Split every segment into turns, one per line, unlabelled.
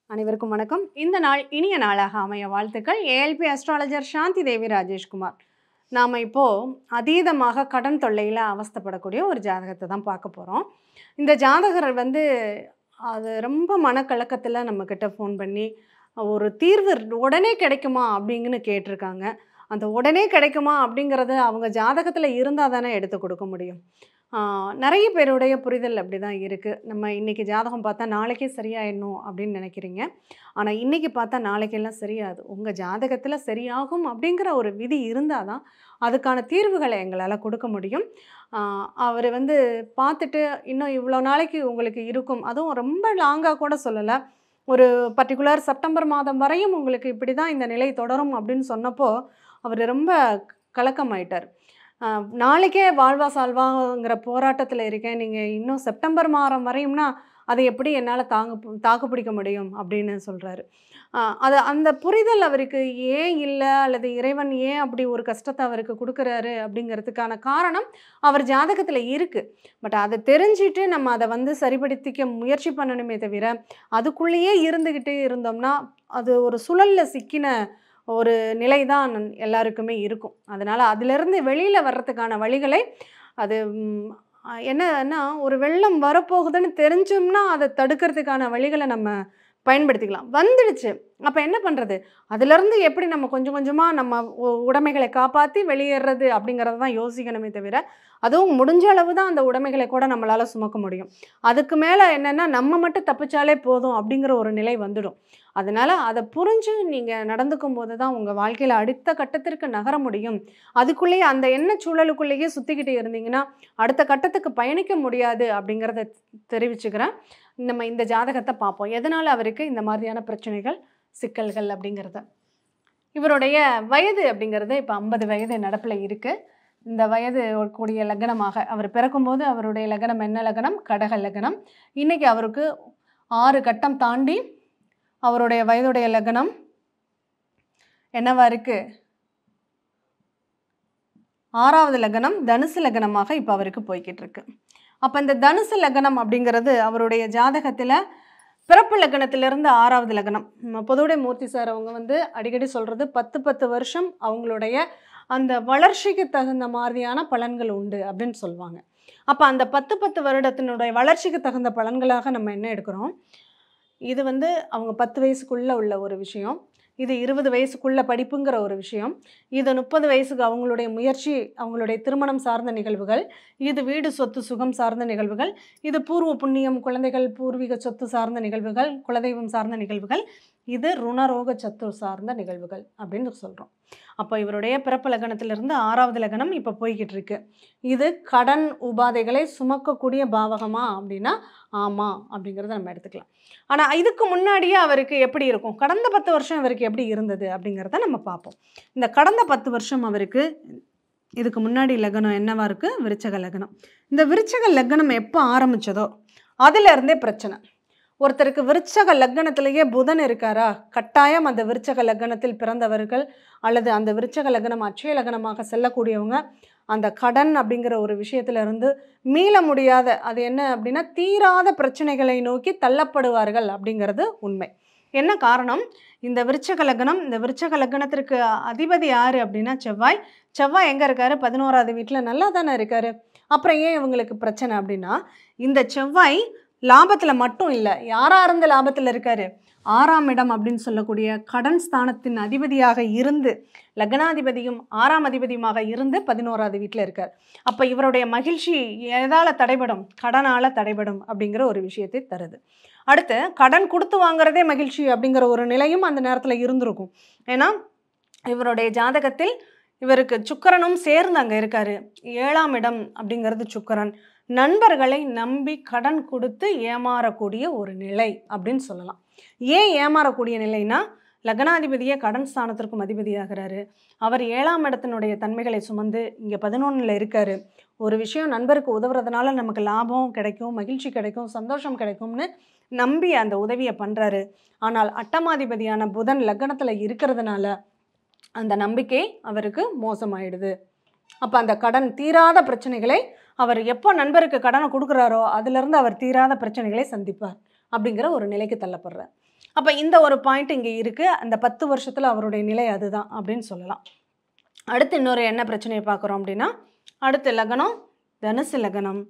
அனைவருக்கும் வணக்கம் இந்த நாள் இனிய நாளாக அமைய வாழ்த்துக்கள் ஏஎல்பி அஸ்ட்ராலஜர் சாந்தி தேவி ராஜேஷ்குமார் நாம் இப்போது அதீதமாக கடன் தொல்லையில் அவஸ்தைப்படக்கூடிய ஒரு ஜாதகத்தை தான் பார்க்க போகிறோம் இந்த ஜாதகர் வந்து அது ரொம்ப மனக்கலக்கத்தில் நம்மக்கிட்ட ஃபோன் பண்ணி ஒரு தீர்வு உடனே கிடைக்குமா அப்படிங்கன்னு கேட்டிருக்காங்க அந்த உடனே கிடைக்குமா அப்படிங்கிறது அவங்க ஜாதகத்தில் இருந்தால் தானே எடுத்து கொடுக்க முடியும் ஆஹ் நிறைய பேருடைய புரிதல் அப்படி தான் இருக்குது நம்ம இன்றைக்கி ஜாதகம் பார்த்தா நாளைக்கே சரியாயிடணும் அப்படின்னு நினைக்கிறீங்க ஆனால் இன்றைக்கி பார்த்தா நாளைக்கெல்லாம் சரியாது உங்கள் ஜாதகத்தில் சரியாகும் அப்படிங்கிற ஒரு விதி இருந்தால் தான் அதுக்கான தீர்வுகளை எங்களால் கொடுக்க முடியும் அவர் வந்து பார்த்துட்டு இன்னும் இவ்வளோ நாளைக்கு உங்களுக்கு இருக்கும் அதுவும் ரொம்ப லாங்காக கூட சொல்லலை ஒரு பர்டிகுலர் செப்டம்பர் மாதம் வரையும் உங்களுக்கு இப்படி தான் இந்த நிலை தொடரும் அப்படின்னு சொன்னப்போ அவர் ரொம்ப கலக்கமாயிட்டார் ஆஹ் நாளைக்கே வாழ்வா சால்வாங்கிற போராட்டத்தில் இருக்கேன் நீங்கள் இன்னும் செப்டம்பர் மாதம் வரையும்னா அதை எப்படி என்னால் தாங்க தாக்கு பிடிக்க முடியும் அப்படின்னு சொல்கிறாரு அது அந்த புரிதல் அவருக்கு ஏன் இல்லை அல்லது இறைவன் ஏன் அப்படி ஒரு கஷ்டத்தை அவருக்கு கொடுக்குறாரு அப்படிங்கிறதுக்கான காரணம் அவர் ஜாதகத்தில் இருக்குது பட் அதை தெரிஞ்சுட்டு நம்ம அதை வந்து சரிப்படுத்திக்க முயற்சி பண்ணணுமே தவிர அதுக்குள்ளேயே இருந்துக்கிட்டே இருந்தோம்னா அது ஒரு சுழலில் சிக்கின ஒரு நிலை தான் எல்லாருக்குமே இருக்கும் அதனால் அதிலிருந்து வெளியில் வர்றதுக்கான வழிகளை அது ம், அஹ் என்னன்னா ஒரு வெள்ளம் வரப்போகுதுன்னு தெரிஞ்சோம்னா அதை தடுக்கிறதுக்கான வழிகளை நம்ம பயன்படுத்திக்கலாம் வந்துடுச்சு அப்போ என்ன பண்ணுறது அதுலேருந்து எப்படி நம்ம கொஞ்சம் கொஞ்சமாக நம்ம உ- உடைமைகளை காப்பாற்றி வெளியேறது அப்படிங்கிறத தான் யோசிக்கணுமே தவிர அதுவும் முடிஞ்ச அளவு தான் அந்த உடைமைகளை கூட நம்மளால் சுமக்க முடியும் அதுக்கு மேலே என்னென்னா நம்ம மட்டும் தப்பிச்சாலே போதும் அப்படிங்கிற ஒரு நிலை வந்துடும் அதனால் அதை புரிஞ்சு நீங்கள் நடந்துக்கும் போது தான் உங்கள் வாழ்க்கையில் அடுத்த கட்டத்திற்கு நகர முடியும் அதுக்குள்ளேயே அந்த எண்ண சூழலுக்குள்ளேயே சுற்றிக்கிட்டு இருந்தீங்கன்னா அடுத்த கட்டத்துக்கு பயணிக்க முடியாது அப்படிங்கிறத தெரிவிச்சுக்கிறேன் நம்ம இந்த ஜாதகத்தை பார்ப்போம் எதனால் அவருக்கு இந்த மாதிரியான பிரச்சனைகள் சிக்கல்கள் அப்படிங்கிறத இவருடைய வயது அப்படிங்கிறது இப்போ ஐம்பது வயது நடப்பில் இருக்குது இந்த வயது கூடிய லக்னமாக அவர் பிறக்கும்போது அவருடைய லக்னம் என்ன லக்னம் கடக லக்னம் இன்னைக்கு அவருக்கு ஆறு கட்டம் தாண்டி அவருடைய வயதுடைய லக்னம் என்னவா இருக்கு ஆறாவது லக்னம் தனுசு லக்னமாக இப்போ அவருக்கு போய்கிட்டு இருக்கு அப்போ இந்த தனுசு லக்னம் அப்படிங்கிறது அவருடைய ஜாதகத்தில் பிறப்பு லக்னத்திலிருந்து ஆறாவது லக்னம் நம்ம பொதுவுடைய மூர்த்தி சார் அவங்க வந்து அடிக்கடி சொல்கிறது பத்து பத்து வருஷம் அவங்களுடைய அந்த வளர்ச்சிக்கு தகுந்த மாதிரியான பலன்கள் உண்டு அப்படின்னு சொல்லுவாங்க அப்போ அந்த பத்து பத்து வருடத்தினுடைய வளர்ச்சிக்கு தகுந்த பலன்களாக நம்ம என்ன எடுக்கிறோம் இது வந்து அவங்க பத்து வயசுக்குள்ளே உள்ள ஒரு விஷயம் இது இருபது வயசுக்குள்ள படிப்புங்கிற ஒரு விஷயம் இது முப்பது வயசுக்கு அவங்களுடைய முயற்சி அவங்களுடைய திருமணம் சார்ந்த நிகழ்வுகள் இது வீடு சொத்து சுகம் சார்ந்த நிகழ்வுகள் இது பூர்வ புண்ணியம் குழந்தைகள் பூர்வீக சொத்து சார்ந்த நிகழ்வுகள் குலதெய்வம் சார்ந்த நிகழ்வுகள் இது ருணரோக சத்து சார்ந்த நிகழ்வுகள் அப்படின்னு சொல்கிறோம் அப்போ இவருடைய பிறப்பு லக்னத்திலிருந்து ஆறாவது லக்னம் இப்போ போய்கிட்டு இருக்கு இது கடன் உபாதைகளை சுமக்கக்கூடிய பாவகமா அப்படின்னா ஆமாம் அப்படிங்கிறத நம்ம எடுத்துக்கலாம் ஆனால் இதுக்கு முன்னாடியே அவருக்கு எப்படி இருக்கும் கடந்த பத்து வருஷம் அவருக்கு எப்படி இருந்தது அப்படிங்கிறத நம்ம பார்ப்போம் இந்த கடந்த பத்து வருஷம் அவருக்கு இதுக்கு முன்னாடி லக்னம் என்னவா இருக்குது விருச்சக லக்னம் இந்த விருச்சக லக்னம் எப்போ ஆரம்பிச்சதோ அதிலிருந்தே பிரச்சனை ஒருத்தருக்கு விருச்சக லக்னத்திலேயே புதன் இருக்காரா கட்டாயம் அந்த விருச்சக லக்னத்தில் பிறந்தவர்கள் அல்லது அந்த விருச்சக லக்னம் அட்சய லக்னமாக செல்லக்கூடியவங்க அந்த கடன் அப்படிங்கிற ஒரு விஷயத்துல இருந்து மீள முடியாத அது என்ன அப்படின்னா தீராத பிரச்சனைகளை நோக்கி தள்ளப்படுவார்கள் அப்படிங்கிறது உண்மை என்ன காரணம் இந்த விருச்சக லக்னம் இந்த விருச்சக லக்னத்திற்கு அதிபதி யார் அப்படின்னா செவ்வாய் செவ்வாய் எங்கே இருக்காரு பதினோராவது வீட்டில் நல்லா தானே இருக்காரு அப்புறம் ஏன் இவங்களுக்கு பிரச்சனை அப்படின்னா இந்த செவ்வாய் லாபத்தில் மட்டும் இல்லை யாராக இருந்து லாபத்தில் இருக்காரு ஆறாம் இடம் அப்படின்னு சொல்லக்கூடிய கடன் ஸ்தானத்தின் அதிபதியாக இருந்து லக்னாதிபதியும் ஆறாம் அதிபதியுமாக இருந்து பதினோராவது வீட்டில் இருக்கார் அப்போ இவருடைய மகிழ்ச்சி எதால் தடைபடும் கடனால் தடைபடும் அப்படிங்கிற ஒரு விஷயத்தை தருது அடுத்து கடன் கொடுத்து வாங்குறதே மகிழ்ச்சி அப்படிங்கிற ஒரு நிலையும் அந்த நேரத்தில் இருந்திருக்கும் ஏன்னா இவருடைய ஜாதகத்தில் இவருக்கு சுக்கிரனும் சேர்ந்து அங்கே இருக்காரு ஏழாம் இடம் அப்படிங்கிறது சுக்கிரன் நண்பர்களை நம்பி கடன் கொடுத்து ஏமாறக்கூடிய ஒரு நிலை அப்படின்னு சொல்லலாம் ஏன் ஏமாறக்கூடிய நிலைனா லக்னாதிபதியே கடன் ஸ்தானத்திற்கும் அதிபதியாகிறாரு அவர் ஏழாம் இடத்தினுடைய தன்மைகளை சுமந்து இங்கே பதினொன்றில் இருக்காரு ஒரு விஷயம் நண்பருக்கு உதவுறதுனால நமக்கு லாபம் கிடைக்கும் மகிழ்ச்சி கிடைக்கும் சந்தோஷம் கிடைக்கும்னு நம்பி அந்த உதவியை பண்ணுறாரு ஆனால் அட்டமாதிபதியான புதன் லக்னத்தில் இருக்கிறதுனால அந்த நம்பிக்கை அவருக்கு மோசமாயிடுது அப்போ அந்த கடன் தீராத பிரச்சனைகளை அவர் எப்போ நண்பருக்கு கடனை கொடுக்குறாரோ அதிலிருந்து அவர் தீராத பிரச்சனைகளை சந்திப்பார் அப்படிங்கிற ஒரு நிலைக்கு தள்ளப்படுறார் அப்போ இந்த ஒரு பாயிண்ட் இங்கே இருக்குது அந்த பத்து வருஷத்தில் அவருடைய நிலை அதுதான் அப்படின்னு சொல்லலாம் அடுத்து இன்னொரு என்ன பிரச்சனையை பார்க்குறோம் அப்படின்னா அடுத்த லக்னம் தனுசு லக்னம்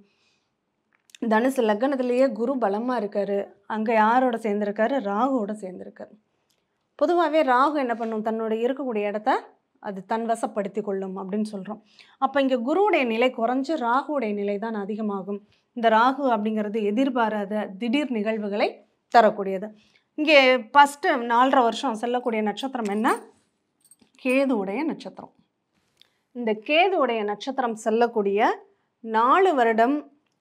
தனுசு லக்னத்திலேயே குரு பலமாக இருக்காரு அங்கே யாரோட சேர்ந்துருக்காரு ராகுவோட சேர்ந்துருக்காரு பொதுவாகவே ராகு என்ன பண்ணும் தன்னோட இருக்கக்கூடிய இடத்த அது தன் வசப்படுத்தி கொள்ளும் அப்படின்னு சொல்கிறோம் அப்போ இங்கே குருவுடைய நிலை குறைஞ்சு ராகுவுடைய நிலை தான் அதிகமாகும் இந்த ராகு அப்படிங்கிறது எதிர்பாராத திடீர் நிகழ்வுகளை தரக்கூடியது இங்கே ஃபஸ்ட்டு நாலரை வருஷம் செல்லக்கூடிய நட்சத்திரம் என்ன கேதுவுடைய நட்சத்திரம் இந்த கேதுவுடைய நட்சத்திரம் செல்லக்கூடிய நாலு வருடம்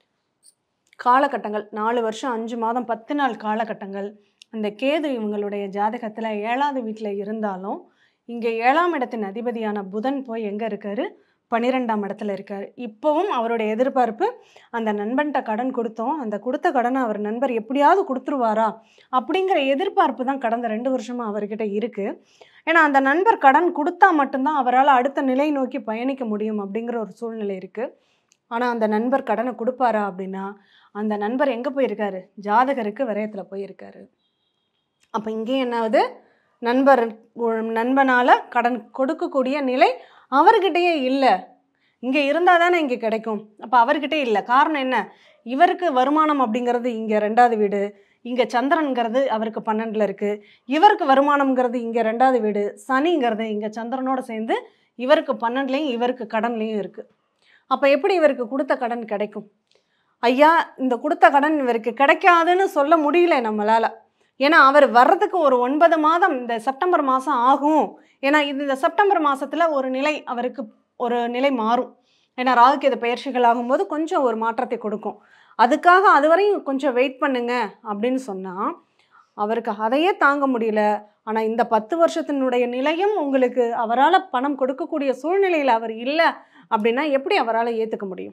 காலகட்டங்கள் நாலு வருஷம் அஞ்சு மாதம் பத்து நாள் காலகட்டங்கள் அந்த கேது இவங்களுடைய ஜாதகத்தில் ஏழாவது வீட்டில் இருந்தாலும் இங்கே ஏழாம் இடத்தின் அதிபதியான புதன் போய் எங்கே இருக்காரு பன்னிரெண்டாம் இடத்துல இருக்கார் இப்போவும் அவருடைய எதிர்பார்ப்பு அந்த நண்பன்கிட்ட கடன் கொடுத்தோம் அந்த கொடுத்த கடனை அவர் நண்பர் எப்படியாவது கொடுத்துருவாரா அப்படிங்கிற எதிர்பார்ப்பு தான் கடந்த ரெண்டு வருஷமாக அவர்கிட்ட இருக்குது ஏன்னா அந்த நண்பர் கடன் கொடுத்தா மட்டும்தான் அவரால் அடுத்த நிலை நோக்கி பயணிக்க முடியும் அப்படிங்கிற ஒரு சூழ்நிலை இருக்குது ஆனால் அந்த நண்பர் கடனை கொடுப்பாரா அப்படின்னா அந்த நண்பர் எங்கே போயிருக்காரு ஜாதகருக்கு விரயத்தில் போயிருக்காரு அப்போ இங்கேயும் என்னாவது நண்பர் நண்பனால் கடன் கொடுக்கக்கூடிய நிலை அவர்கிட்டயே இல்லை இங்கே இருந்தால் தானே இங்கே கிடைக்கும் அப்போ அவர்கிட்டே இல்லை காரணம் என்ன இவருக்கு வருமானம் அப்படிங்கிறது இங்கே ரெண்டாவது வீடு இங்கே சந்திரன்கிறது அவருக்கு பன்னெண்டில் இருக்குது இவருக்கு வருமானம்ங்கிறது இங்கே ரெண்டாவது வீடு சனிங்கிறது இங்கே சந்திரனோட சேர்ந்து இவருக்கு பன்னெண்டுலேயும் இவருக்கு கடன்லேயும் இருக்குது அப்போ எப்படி இவருக்கு கொடுத்த கடன் கிடைக்கும் ஐயா இந்த கொடுத்த கடன் இவருக்கு கிடைக்காதுன்னு சொல்ல முடியல நம்மளால் ஏன்னா அவர் வர்றதுக்கு ஒரு ஒன்பது மாதம் இந்த செப்டம்பர் மாதம் ஆகும் ஏன்னா இது இந்த செப்டம்பர் மாதத்தில் ஒரு நிலை அவருக்கு ஒரு நிலை மாறும் ஏன்னா ராகுக்கு இது பயிற்சிகள் ஆகும்போது கொஞ்சம் ஒரு மாற்றத்தை கொடுக்கும் அதுக்காக அது வரையும் கொஞ்சம் வெயிட் பண்ணுங்க அப்படின்னு சொன்னால் அவருக்கு அதையே தாங்க முடியல ஆனால் இந்த பத்து வருஷத்தினுடைய நிலையும் உங்களுக்கு அவரால் பணம் கொடுக்கக்கூடிய சூழ்நிலையில் அவர் இல்லை அப்படின்னா எப்படி அவரால் ஏற்றுக்க முடியும்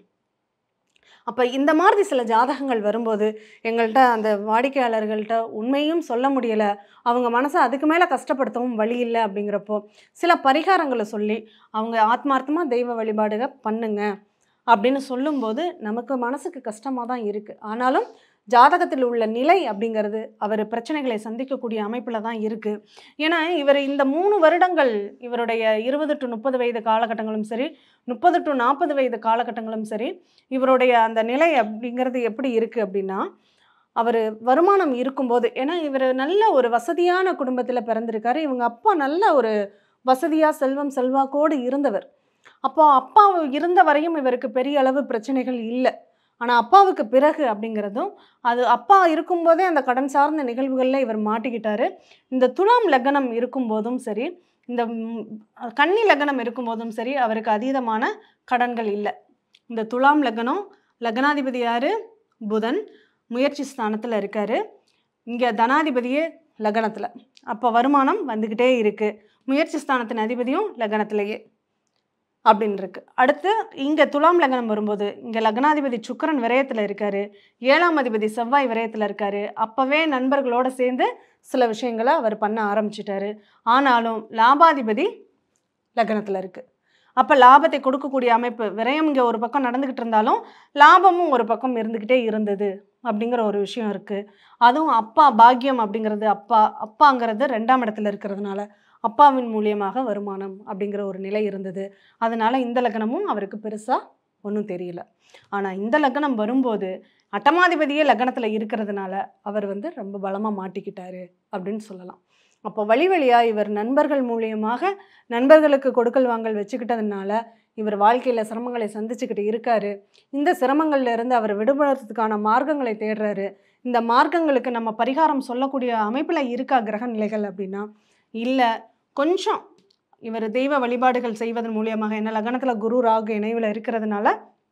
அப்போ இந்த மாதிரி சில ஜாதகங்கள் வரும்போது எங்கள்கிட்ட அந்த வாடிக்கையாளர்கள்ட்ட உண்மையும் சொல்ல முடியலை அவங்க மனசை அதுக்கு மேலே கஷ்டப்படுத்தவும் வழி இல்லை அப்படிங்கிறப்போ சில பரிகாரங்களை சொல்லி அவங்க ஆத்மார்த்தமாக தெய்வ வழிபாடுக பண்ணுங்க அப்படின்னு சொல்லும்போது நமக்கு மனசுக்கு கஷ்டமாக தான் இருக்குது ஆனாலும் ஜாதகத்தில் உள்ள நிலை அப்படிங்கிறது அவர் பிரச்சனைகளை சந்திக்கக்கூடிய அமைப்பில் தான் இருக்குது ஏன்னா இவர் இந்த மூணு வருடங்கள் இவருடைய இருபது டு முப்பது வயது காலகட்டங்களும் சரி முப்பது டு நாற்பது வயது காலகட்டங்களும் சரி இவருடைய அந்த நிலை அப்படிங்கிறது எப்படி இருக்குது அப்படின்னா அவர் வருமானம் இருக்கும்போது ஏன்னா இவர் நல்ல ஒரு வசதியான குடும்பத்தில் பிறந்திருக்காரு இவங்க அப்பா நல்ல ஒரு வசதியாக செல்வம் செல்வாக்கோடு இருந்தவர் அப்போ அப்பா இருந்த வரையும் இவருக்கு பெரிய அளவு பிரச்சனைகள் இல்லை ஆனால் அப்பாவுக்கு பிறகு அப்படிங்கிறதும் அது அப்பா இருக்கும்போதே அந்த கடன் சார்ந்த நிகழ்வுகளில் இவர் மாட்டிக்கிட்டாரு இந்த துலாம் லக்னம் இருக்கும்போதும் சரி இந்த ம், கன்னி லக்னம் இருக்கும்போதும் சரி அவருக்கு அதீதமான கடன்கள் இல்லை இந்த துலாம் லக்னம் லக்னாதிபதி யார் புதன் முயற்சி ஸ்தானத்தில் இருக்கார் இங்கே தனாதிபதியே லக்னத்தில் அப்போ வருமானம் வந்துக்கிட்டே இருக்குது முயற்சி ஸ்தானத்தின் அதிபதியும் லக்னத்திலேயே அப்படின்னு இருக்கு அடுத்து இங்கே துலாம் லக்னம் வரும்போது இங்கே லக்னாதிபதி சுக்கிரன் விரயத்தில் இருக்காரு ஏழாம் அதிபதி செவ்வாய் விரயத்தில் இருக்காரு அப்போவே நண்பர்களோட சேர்ந்து சில விஷயங்களை அவர் பண்ண ஆரம்பிச்சிட்டாரு ஆனாலும் லாபாதிபதி லக்னத்தில் இருக்குது அப்போ லாபத்தை கொடுக்கக்கூடிய அமைப்பு விரயம் இங்கே ஒரு பக்கம் நடந்துக்கிட்டு இருந்தாலும் லாபமும் ஒரு பக்கம் இருந்துக்கிட்டே இருந்தது அப்படிங்கிற ஒரு விஷயம் இருக்குது அதுவும் அப்பா பாக்கியம் அப்படிங்கிறது அப்பா அப்பாங்கிறது ரெண்டாம் இடத்துல இருக்கிறதுனால அப்பாவின் மூலியமாக வருமானம் அப்படிங்கிற ஒரு நிலை இருந்தது அதனால் இந்த லக்னமும் அவருக்கு பெருசாக ஒன்றும் தெரியல ஆனால் இந்த லக்னம் வரும்போது அட்டமாதிபதியே லக்னத்தில் இருக்கிறதுனால அவர் வந்து ரொம்ப பலமாக மாட்டிக்கிட்டாரு அப்படின்னு சொல்லலாம் அப்போ வழி வழியாக இவர் நண்பர்கள் மூலியமாக நண்பர்களுக்கு கொடுக்கல் வாங்கல் வச்சுக்கிட்டதுனால இவர் வாழ்க்கையில் சிரமங்களை சந்திச்சுக்கிட்டு இருக்காரு இந்த சிரமங்கள்ல இருந்து அவர் விடுபடுறதுக்கான மார்க்கங்களை தேடுறாரு இந்த மார்க்கங்களுக்கு நம்ம பரிகாரம் சொல்லக்கூடிய அமைப்பில் இருக்கா கிரக நிலைகள் அப்படின்னா இல்லை கொஞ்சம் இவர் தெய்வ வழிபாடுகள் செய்வதன் மூலியமாக என்ன லக்னத்தில் குரு ராகு இணைவில் இருக்கிறதுனால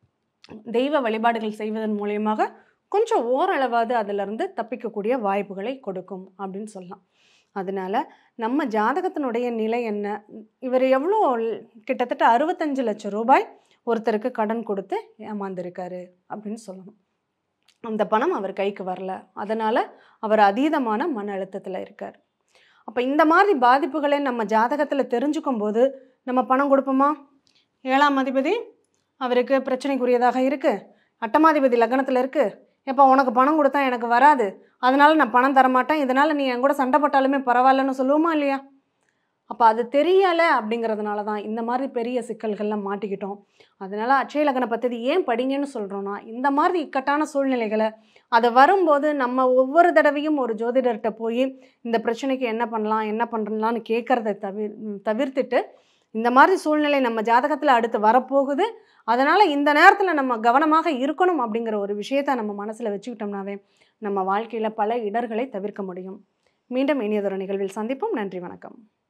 தெய்வ வழிபாடுகள் செய்வதன் மூலியமாக கொஞ்சம் ஓரளவாவது அதிலிருந்து தப்பிக்கக்கூடிய வாய்ப்புகளை கொடுக்கும் அப்படின்னு சொல்லலாம் அதனால நம்ம ஜாதகத்தினுடைய நிலை என்ன இவர் எவ்வளோ கிட்டத்தட்ட அறுபத்தஞ்சு லட்சம் ரூபாய் ஒருத்தருக்கு கடன் கொடுத்து ஏமாந்துருக்காரு அப்படின்னு சொல்லணும் அந்த பணம் அவர் கைக்கு வரல அதனால் அவர் அதீதமான மன அழுத்தத்தில் இருக்கார் அப்போ இந்த மாதிரி பாதிப்புகளை நம்ம ஜாதகத்தில் தெரிஞ்சுக்கும் போது நம்ம பணம் கொடுப்போமா ஏழாம் அதிபதி அவருக்கு பிரச்சனைக்குரியதாக இருக்குது அட்டமாதிபதி லக்னத்தில் இருக்குது எப்போ உனக்கு பணம் கொடுத்தா எனக்கு வராது அதனால நான் பணம் தரமாட்டேன் இதனால் நீ என் கூட சண்டை போட்டாலுமே பரவாயில்லன்னு சொல்லுவோமா இல்லையா அப்போ அது தெரியலை அப்படிங்கிறதுனால தான் இந்த மாதிரி பெரிய சிக்கல்கள்லாம் மாட்டிக்கிட்டோம் அதனால் அட்சய லக்ன பദ്ധதி ஏன் படிங்கன்னு சொல்கிறோன்னா இந்த மாதிரி இக்கட்டான சூழ்நிலைகளை அது வரும்போது நம்ம ஒவ்வொரு தடவையும் ஒரு ஜோதிடர்கிட்ட போய் இந்த பிரச்சனைக்கு என்ன பண்ணலாம் என்ன பண்ணலாம்னு கேட்குறத தவிர் தவிர்த்துட்டு இந்த மாதிரி சூழ்நிலை நம்ம ஜாதகத்தில் அடுத்து வரப்போகுது அதனால் இந்த நேரத்தில் நம்ம கவனமாக இருக்கணும் அப்படிங்கிற ஒரு விஷயத்தை நம்ம மனசில் வச்சுக்கிட்டோம்னாவே நம்ம வாழ்க்கையில் பல இடர்களை தவிர்க்க முடியும் மீண்டும் இனியதொரு நிகழ்வில் சந்திப்போம் நன்றி வணக்கம்